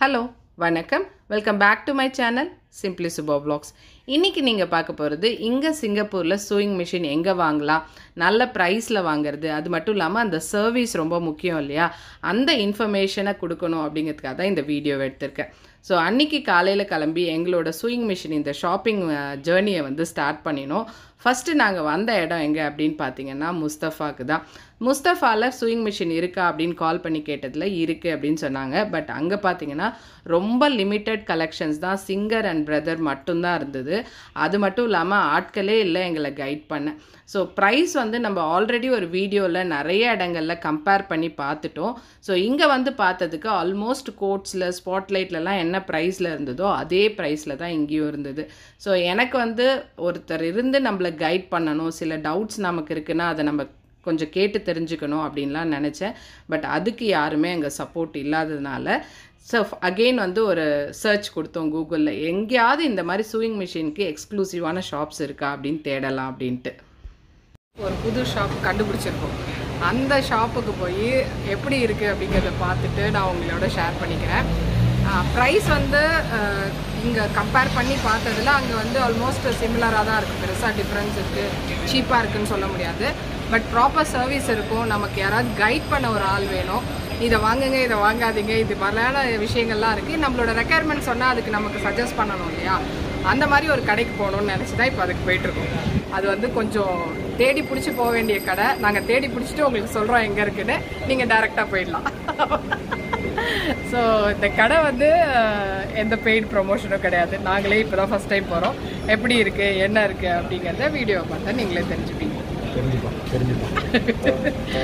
hello வணக்கம் welcome back to my channel simply Subha vlogs இன்றைக்கி நீங்கள் பார்க்க போகிறது இங்கே சிங்கப்பூரில் சூயிங் மிஷின் எங்கே வாங்கலாம் நல்ல ப்ரைஸில் வாங்குறது அது மட்டும் இல்லாமல் அந்த சர்வீஸ் ரொம்ப முக்கியம் இல்லையா அந்த இன்ஃபர்மேஷனை கொடுக்கணும் அப்படிங்கிறதுக்காக தான் இந்த வீடியோவை எடுத்திருக்கேன் ஸோ அன்னைக்கு காலையில் கிளம்பி எங்களோட சூயிங் மிஷின் இந்த ஷாப்பிங் ஜேர்னியை வந்து ஸ்டார்ட் பண்ணினோம் ஃபஸ்ட்டு நாங்கள் வந்த இடம் எங்கே அப்படின்னு பார்த்தீங்கன்னா முஸ்தஃபாக்கு தான் முஸ்தஃபாவில் சூயிங் மிஷின் இருக்கா அப்படின்னு கால் பண்ணி கேட்டதில் இருக்குது அப்படின்னு சொன்னாங்க பட் அங்கே பார்த்தீங்கன்னா ரொம்ப லிமிட்டட் கலெக்ஷன்ஸ் தான் சிங்கர் அண்ட் பிரதர் மட்டும்தான் இருந்தது அது மட்டும் இல்லாமல் ஆட்களே இல்லை எங்களை கைட் பண்ண ஸோ ப்ரைஸ் வந்து நம்ம ஆல்ரெடி ஒரு வீடியோவில் நிறைய இடங்களில் கம்பேர் பண்ணி பார்த்துட்டோம் ஸோ இங்கே வந்து பார்த்ததுக்கு ஆல்மோஸ்ட் கோட்ஸில் ஸ்பாட்லைட்லலாம் என்ன ப்ரைஸில் இருந்ததோ அதே ப்ரைஸில் தான் இங்கேயும் இருந்தது ஸோ எனக்கு வந்து ஒருத்தர் இருந்து நம்மளை கைட் பண்ணணும் சில டவுட்ஸ் நமக்கு இருக்குன்னா அதை நம்ம கொஞ்சம் கேட்டு தெரிஞ்சுக்கணும் அப்படின்லாம் நினச்சேன் பட் அதுக்கு யாருமே அங்கே சப்போர்ட் இல்லாததுனால ஸோ அகெயின் வந்து ஒரு சர்ச் கொடுத்தோம் கூகுளில் எங்கேயாவது இந்த மாதிரி சூயிங் மிஷினுக்கு எக்ஸ்க்ளூசிவான ஷாப்ஸ் இருக்கா அப்படின்னு தேடலாம் அப்படின்ட்டு ஒரு புது ஷாப் கண்டுபிடிச்சிருக்கோம் அந்த ஷாப்புக்கு போய் எப்படி இருக்குது அப்படிங்கிறத பார்த்துட்டு நான் உங்களோட ஷேர் பண்ணிக்கிறேன் ப்ரைஸ் வந்து இங்கே கம்பேர் பண்ணி பார்த்ததில் அங்கே வந்து ஆல்மோஸ்ட் சிமிலராக தான் இருக்குது பெருசாக டிஃப்ரென்ஸ் இருக்குது சீப்பாக இருக்குன்னு சொல்ல முடியாது பட் ப்ராப்பர் சர்வீஸ் இருக்கும் நமக்கு யாராவது கைட் பண்ண ஒரு ஆள் வேணும் இதை வாங்குங்க இதை வாங்காதீங்க இது மாதிரியான விஷயங்கள்லாம் இருக்குது நம்மளோட ரெக்குயர்மெண்ட் சொன்னால் அதுக்கு நமக்கு சஜஸ்ட் பண்ணணும் இல்லையா அந்த மாதிரி ஒரு கடைக்கு போகணும்னு நினச்சி தான் இப்போ அதுக்கு போயிட்டுருக்கோம் அது வந்து கொஞ்சம் தேடி பிடிச்சி போக வேண்டிய கடை நாங்கள் தேடி பிடிச்சிட்டு உங்களுக்கு சொல்கிறோம் எங்கே இருக்குன்னு நீங்கள் டைரெக்டாக போயிடலாம் ஸோ இந்த கடை வந்து அஹ், எந்த பெய்ட் ப்ரொமோஷனும் கிடையாது நாங்களே இப்போ தான் ஃபஸ்ட் டைம் போகிறோம் எப்படி இருக்குது என்ன இருக்குது அப்படிங்கிறத வீடியோ பார்த்தா நீங்களே தெரிஞ்சுப்பீங்க தெரிஞ்சுப்பான் தெரிஞ்சுப்பான்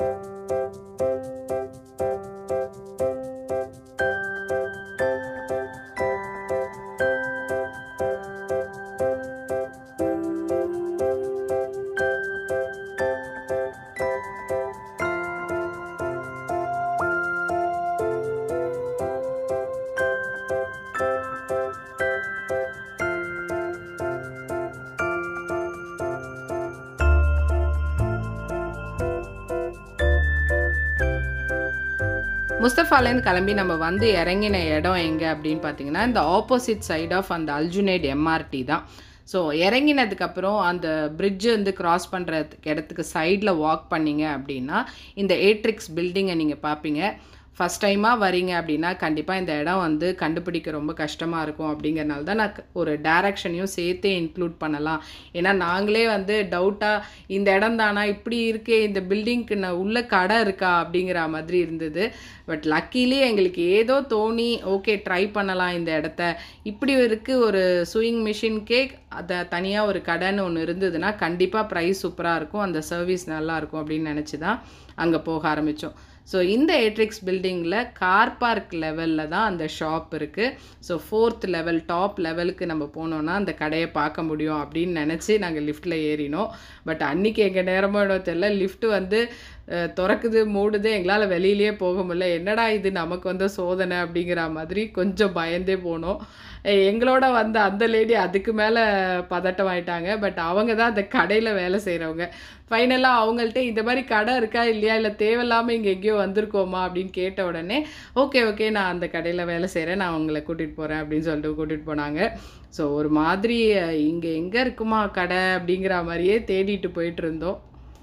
முஸ்தஃபாலேருந்து கிளம்பி நம்ம வந்து இறங்கின இடம் எங்கே அப்படின்னு பார்த்தீங்கன்னா இந்த ஆப்போசிட் சைட் ஆஃப் அந்த அல்ஜுனேட் எம்ஆர்டி தான் ஸோ இறங்கினதுக்கப்புறம் அந்த பிரிட்ஜு வந்து கிராஸ் பண்ணுறதுக்கு இடத்துக்கு சைடில் வாக் பண்ணீங்க அப்படின்னா இந்த ஏட்ரிக்ஸ் பில்டிங்கை நீங்கள் பார்ப்பீங்க ஃபஸ்ட் டைமாக வரீங்க அப்படின்னா கண்டிப்பாக இந்த இடம் வந்து கண்டுபிடிக்க ரொம்ப கஷ்டமாக இருக்கும் அப்படிங்கிறனால தான் நான் ஒரு டைரக்ஷனையும் சேர்த்தே இன்க்ளூட் பண்ணலாம் ஏன்னா நாங்களே வந்து டவுட்டாக இந்த இடம் தானா இப்படி இருக்கே இந்த பில்டிங்க்கு நான் உள்ள கடை இருக்கா அப்படிங்கிற மாதிரி இருந்தது பட் லக்கிலி எங்களுக்கு ஏதோ தோணி ஓகே ட்ரை பண்ணலாம் இந்த இடத்த இப்படி இருக்குது ஒரு சூயிங் மிஷின்கே அதை தனியாக ஒரு கடைன்னு ஒன்று இருந்ததுன்னா கண்டிப்பாக ப்ரைஸ் சூப்பராக இருக்கும் அந்த சர்வீஸ் நல்லா இருக்கும் அப்படின்னு நினச்சி தான் அங்கே போக ஆரம்பித்தோம் ஸோ இந்த ஏட்ரிக்ஸ் பில்டிங்கில் கார் பார்க் லெவலில் தான் அந்த ஷாப் இருக்குது ஸோ ஃபோர்த் லெவல் டாப் லெவலுக்கு நம்ம போனோன்னா அந்த கடையை பார்க்க முடியும் அப்படின்னு நினச்சி நாங்கள் லிஃப்ட்டில் ஏறினோம் பட் அன்றைக்கி எங்கள் நேரமோ இடம் தெரியல லிஃப்ட்டு வந்து அஹ், திறக்குது மூடுது எங்களால் வெளியிலேயே போக முடியல என்னடா இது நமக்கு வந்து சோதனை அப்படிங்கிற மாதிரி கொஞ்சம் பயந்தே போனோம் அஹ், எங்களோட வந்த அந்த லேடி அதுக்கு மேலே பதட்டம் ஆயிட்டாங்க பட் அவங்க தான் அந்த கடையில் வேலை செய்கிறவங்க ஃபைனலாக அவங்கள்ட்ட இந்த மாதிரி கடை இருக்கா இல்லையா இல்லை தேவையில்லாமல் இங்கே எங்கேயோ வந்திருக்கோமா அப்படின்னு கேட்ட உடனே ஓகே ஓகே நான் அந்த கடையில் வேலை செய்கிறேன் நான் உங்களை கூட்டிகிட்டு போகிறேன் அப்படின்னு சொல்லிட்டு கூட்டிகிட்டு போனாங்க ஸோ ஒரு மாதிரி இங்கே எங்கே இருக்குமா கடை அப்படிங்கிற மாதிரியே தேடிட்டு போயிட்டு இருந்தோம்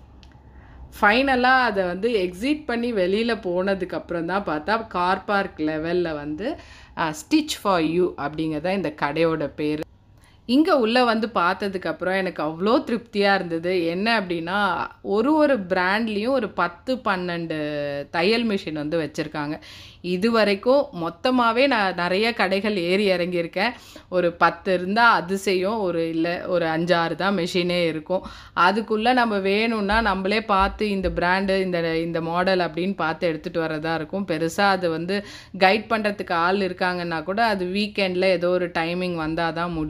ஃபைனலாக அதை வந்து எக்ஸிட் பண்ணி வெளியில் போனதுக்கப்புறம் தான் பார்த்தா கார் பார்க் லெவலில் வந்து ஸ்டிச் ஃபார் யூ அப்படிங்கிறதான் இந்த கடையோட பேர் இங்கே உள்ளே வந்து பார்த்ததுக்கப்புறம் எனக்கு அவ்வளோ திருப்தியாக இருந்தது என்ன அப்படின்னா ஒரு ஒரு பிராண்ட்லேயும் ஒரு பத்து பன்னெண்டு தையல் மிஷின் வந்து வச்சுருக்காங்க இது வரைக்கும் மொத்தமாகவே நான் நிறைய கடைகள் ஏறி இறங்கியிருக்கேன் ஒரு பத்து இருந்தால் அதிசயம் ஒரு இல்லை ஒரு அஞ்சாறு தான் மிஷினே இருக்கும் அதுக்குள்ளே நம்ம வேணும்னா நம்மளே பார்த்து இந்த பிராண்டு இந்த இந்த மாடல் அப்படின்னு பார்த்து எடுத்துகிட்டு வரதா இருக்கும் பெருசாக அது வந்து கைட் பண்ணுறதுக்கு ஆள் இருக்காங்கன்னா கூட அது வீக்கெண்டில் ஏதோ ஒரு டைமிங் வந்தால் தான் முடியும் அப்படிங்கிற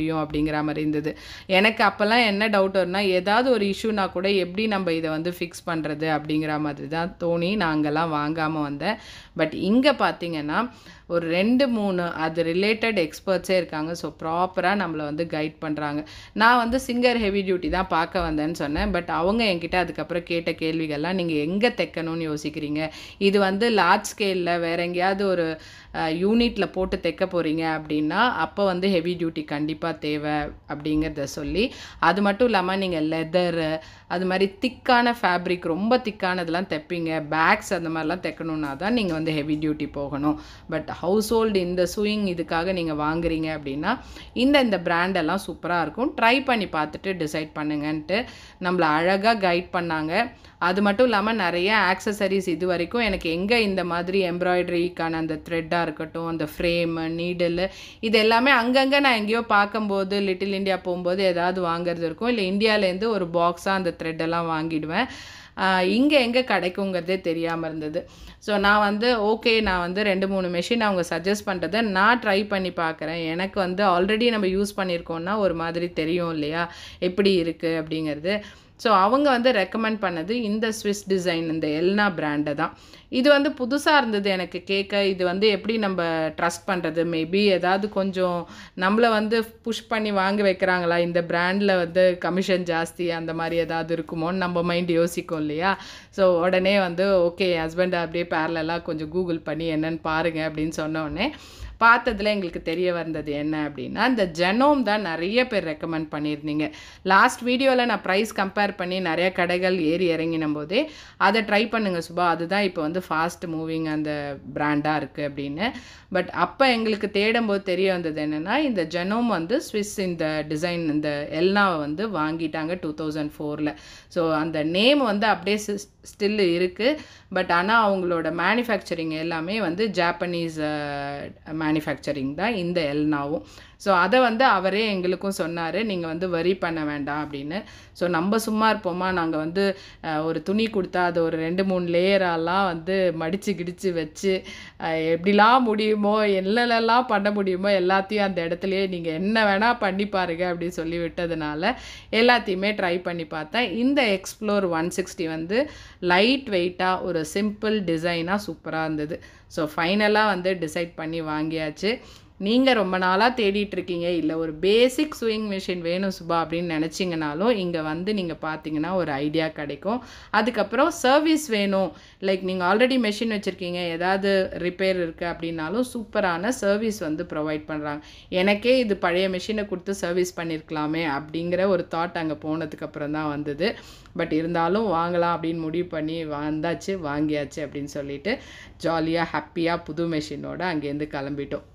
அப்படிங்கிற மாதிரி இருந்தது எனக்கு அப்போல்லாம் என்ன டவுட் வரும்னா ஏதாவது ஒரு இஷ்யூனா கூட எப்படி நம்ம இதை வந்து ஃபிக்ஸ் பண்ணுறது அப்படிங்கிற மாதிரி தான் தோணி நான் அங்கெல்லாம் வாங்காமல் வந்தேன் பட் இங்கே பார்த்தீங்கன்னா ஒரு ரெண்டு மூணு அது ரிலேட்டட் எக்ஸ்பர்ட்ஸே இருக்காங்க ஸோ ப்ராப்பராக நம்மளை வந்து கைட் பண்ணுறாங்க நான் வந்து சிங்கர் ஹெவி டியூட்டி தான் பார்க்க வந்தேன்னு சொன்னேன் பட் அவங்க என்கிட்ட அதுக்கப்புறம் கேட்ட கேள்விகள்லாம் நீங்கள் எங்கே தைக்கணும்னு யோசிக்கிறீங்க இது வந்து லார்ஜ் ஸ்கேலில் வேற எங்கேயாவது ஒரு யூனிட்டில் போட்டு தைக்க போகிறீங்க அப்படின்னா அப்போ வந்து ஹெவி டியூட்டி கண்டிப்பாக தேவை அப்படிங்கிறத சொல்லி அது மட்டும் இல்லாமல் நீங்கள் லெதரு அது மாதிரி திக்கான ஃபேப்ரிக் ரொம்ப திக்கானதெல்லாம் தைப்பீங்க பேக்ஸ் அந்த மாதிரிலாம் தைக்கணுன்னா தான் நீங்கள் வந்து ஹெவி டியூட்டி போகணும் பட் ஹவுஸ் ஹோல்டு இந்த சூயிங் இதுக்காக நீங்கள் வாங்குறீங்க அப்படின்னா இந்த இந்த பிராண்டெல்லாம் சூப்பராக இருக்கும் ட்ரை பண்ணி பார்த்துட்டு டிசைட் பண்ணுங்கன்ட்டு நம்மளை அழகாக கைட் பண்ணாங்க அது மட்டும் இல்லாமல் நிறைய ஆக்சசரிஸ் இது வரைக்கும் எனக்கு எங்கே இந்த மாதிரி எம்ப்ராய்டரிக்கான அந்த த்ரெட்டாக இருக்கட்டும் அந்த ஃப்ரேமு நீடில் இது எல்லாமே அங்கங்கே நான் எங்கேயோ பார்க்கும்போது லிட்டில் இந்தியா போகும்போது ஏதாவது வாங்குறது இருக்கும் இல்லை இந்தியாவிலேருந்து ஒரு பாக்ஸாக அந்த த்ரெட்டெல்லாம் வாங்கிடுவேன் இங்கே எங்கே கிடைக்குங்கிறதே தெரியாமல் இருந்தது ஸோ நான் வந்து ஓகே நான் வந்து ரெண்டு மூணு மெஷின் அவங்க சஜஸ்ட் பண்ணுறதை நான் ட்ரை பண்ணி பார்க்குறேன் எனக்கு வந்து ஆல்ரெடி நம்ம யூஸ் பண்ணியிருக்கோம்னா ஒரு மாதிரி தெரியும் இல்லையா எப்படி இருக்குது அப்படிங்கிறது ஸோ அவங்க வந்து ரெக்கமெண்ட் பண்ணது இந்த ஸ்விஸ் டிசைன் இந்த எல்னா பிராண்டை தான் இது வந்து புதுசாக இருந்தது எனக்கு கேட்க இது வந்து எப்படி நம்ம ட்ரஸ்ட் பண்ணுறது மேபி ஏதாவது கொஞ்சம் நம்மளை வந்து புஷ் பண்ணி வாங்க வைக்கிறாங்களா இந்த பிராண்டில் வந்து கமிஷன் ஜாஸ்தி அந்த மாதிரி ஏதாவது இருக்குமோன்னு நம்ம மைண்ட் யோசிக்கும் இல்லையா ஸோ உடனே வந்து ஓகே ஹஸ்பண்ட் அப்படியே பேரலெல்லாம் கொஞ்சம் கூகுள் பண்ணி என்னன்னு பாருங்க அப்படின்னு சொன்ன உடனே பார்த்ததுல எங்களுக்கு தெரிய வந்தது என்ன அப்படின்னா இந்த ஜெனோம் தான் நிறைய பேர் ரெக்கமெண்ட் பண்ணியிருந்தீங்க லாஸ்ட் வீடியோவில் நான் ப்ரைஸ் கம்பேர் பண்ணி நிறைய கடைகள் ஏறி இறங்கின போதே அதை ட்ரை பண்ணுங்க சுபா அதுதான் இப்போ வந்து ஃபாஸ்ட் மூவிங் அந்த பிராண்டாக இருக்குது அப்படின்னு பட் அப்போ எங்களுக்கு தேடும்போது தெரிய வந்தது என்னென்னா இந்த ஜெனோம் வந்து ஸ்விஸ் இந்த டிசைன் இந்த எல்னாவை வந்து வாங்கிட்டாங்க டூ தௌசண்ட் ஃபோரில் ஸோ அந்த நேம் வந்து அப்படியே ஸ்டில் இருக்குது பட் ஆனால் அவங்களோட மேனுஃபேக்சரிங் எல்லாமே வந்து ஜாப்பனீஸ் மேனுஃபேக்சரிங் தான் இந்த எல்னாவும் ஸோ அதை வந்து அவரே எங்களுக்கும் சொன்னார் நீங்கள் வந்து வரி பண்ண வேண்டாம் அப்படின்னு ஸோ நம்ம சும்மா இருப்போமா நாங்கள் வந்து அஹ், ஒரு துணி கொடுத்தா அது ஒரு ரெண்டு மூணு லேயரெல்லாம் வந்து மடித்து கிடிச்சு வச்சு அஹ், எப்படிலாம் முடியுமோ என்னென்னலாம் பண்ண முடியுமோ எல்லாத்தையும் அந்த இடத்துலையே நீங்கள் என்ன வேணால் பண்ணி பாருங்க அப்படின்னு சொல்லி விட்டதுனால எல்லாத்தையுமே ட்ரை பண்ணி பார்த்தேன் இந்த எக்ஸ்ப்ளோர் ஒன் சிக்ஸ்டி வந்து லைட் வெயிட்டாக ஒரு சிம்பிள் டிசைனாக சூப்பராக இருந்தது ஸோ ஃபைனலாக வந்து டிசைட் பண்ணி வாங்கியாச்சு நீங்கள் ரொம்ப நாளாக தேடிட்டு இருக்கீங்க இல்லை ஒரு பேசிக் ஸ்விங் மிஷின் வேணும் சுபா அப்படின்னு நினச்சிங்கனாலும் இங்கே வந்து நீங்கள் பார்த்தீங்கன்னா ஒரு ஐடியா கிடைக்கும் அதுக்கப்புறம் சர்வீஸ் வேணும் லைக் நீங்கள் ஆல்ரெடி மெஷின் வச்சுருக்கீங்க ஏதாவது ரிப்பேர் இருக்குது அப்படின்னாலும் சூப்பரான சர்வீஸ் வந்து ப்ரொவைட் பண்ணுறாங்க எனக்கே இது பழைய மிஷினை கொடுத்து சர்வீஸ் பண்ணியிருக்கலாமே அப்படிங்கிற ஒரு தாட் அங்கே போனதுக்கப்புறம் தான் வந்தது பட் இருந்தாலும் வாங்கலாம் அப்படின்னு முடிவு பண்ணி வந்தாச்சு வாங்கியாச்சு அப்படின்னு சொல்லிட்டு ஜாலியாக ஹாப்பியாக புது மெஷினோட அங்கேருந்து கிளம்பிட்டோம்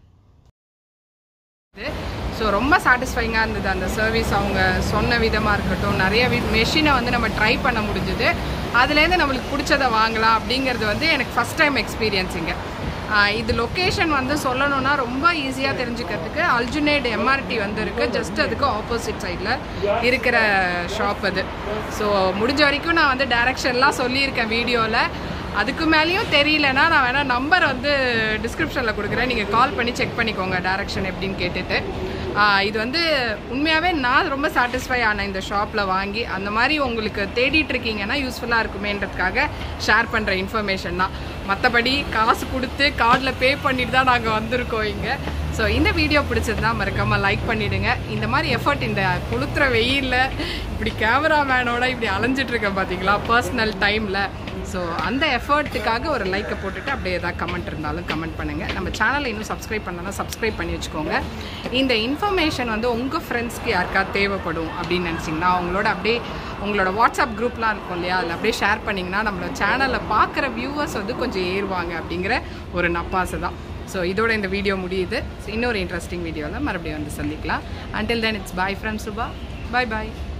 ஸோ ரொம்ப சாட்டிஸ்ஃபைங்காக இருந்தது அந்த சர்வீஸ் அவங்க சொன்ன விதமாக இருக்கட்டும் நிறைய வி மெஷினை வந்து நம்ம ட்ரை பண்ண முடிஞ்சுது அதுலேருந்து நம்மளுக்கு பிடிச்சதை வாங்கலாம் அப்படிங்கிறது வந்து எனக்கு ஃபஸ்ட் டைம் எக்ஸ்பீரியன்ஸ் இங்கே இது லொக்கேஷன் வந்து சொல்லணும்னா ரொம்ப ஈஸியாக தெரிஞ்சுக்கிறதுக்கு அல்ஜுனேட் எம்ஆர்டி வந்து இருக்குது ஜஸ்ட் அதுக்கு ஆப்போசிட் சைடில் இருக்கிற ஷாப் அது ஸோ முடிஞ்ச வரைக்கும் நான் வந்து டைரக்ஷன்லாம் சொல்லியிருக்கேன் வீடியோவில் அதுக்கு மேலேயும் தெரியலனா நான் வேணால் நம்பர் வந்து டிஸ்கிரிப்ஷனில் கொடுக்குறேன் நீங்கள் கால் பண்ணி செக் பண்ணிக்கோங்க டைரக்ஷன் எப்படின்னு கேட்டுட்டு ஆஹ் இது வந்து உண்மையாகவே நான் ரொம்ப சாட்டிஸ்ஃபை ஆனேன் இந்த ஷாப்பில் வாங்கி அந்த மாதிரி உங்களுக்கு தேடிட்டு இருக்கீங்கன்னா யூஸ்ஃபுல்லாக இருக்குமேன்றதுக்காக ஷேர் பண்ணுற இன்ஃபர்மேஷன் தான் மற்றபடி காசு கொடுத்து கார்டில் பே பண்ணிட்டு தான் நாங்கள் வந்திருக்கோம் இங்கே ஸோ இந்த வீடியோ பிடிச்சிருந்தா மறக்காமல் லைக் பண்ணிவிடுங்க இந்த மாதிரி எஃபர்ட் இந்த கொளுத்துற வெயிலில் இப்படி கேமராமேனோட இப்படி அலைஞ்சிட்டு இருக்கேன் பார்த்தீங்களா பர்சனல் டைமில் ஸோ அந்த எஃபர்ட்டுக்காக ஒரு லைக்கை போட்டுட்டு அப்படியே ஏதாவது கமெண்ட் இருந்தாலும் கமெண்ட் பண்ணுங்கள் நம்ம சேனலை இன்னும் சப்ஸ்கிரைப் பண்ணலாம் சப்ஸ்கிரைப் பண்ணி வச்சுக்கோங்க இந்த இன்ஃபர்மேஷன் வந்து உங்கள் ஃப்ரெண்ட்ஸ்க்கு யாருக்காவது தேவைப்படும் அப்படின்னு நினச்சிங்கன்னா அவங்களோட அப்படியே உங்களோட வாட்ஸ்அப் குரூப்லாம் இருக்கும் இல்லையா அதில் அப்படியே ஷேர் பண்ணிங்கன்னா நம்மளோட சேனலில் பார்க்குற வியூவர்ஸ் வந்து கொஞ்சம் ஏறுவாங்க அப்படிங்கிற ஒரு நப்பாசை தான் ஸோ இதோட இந்த வீடியோ முடியுது So, இன்னொரு இன்ட்ரெஸ்டிங் வீடியோவில் மறுபடியும் வந்து சந்திக்கலாம் until then it's bye from Subha bye bye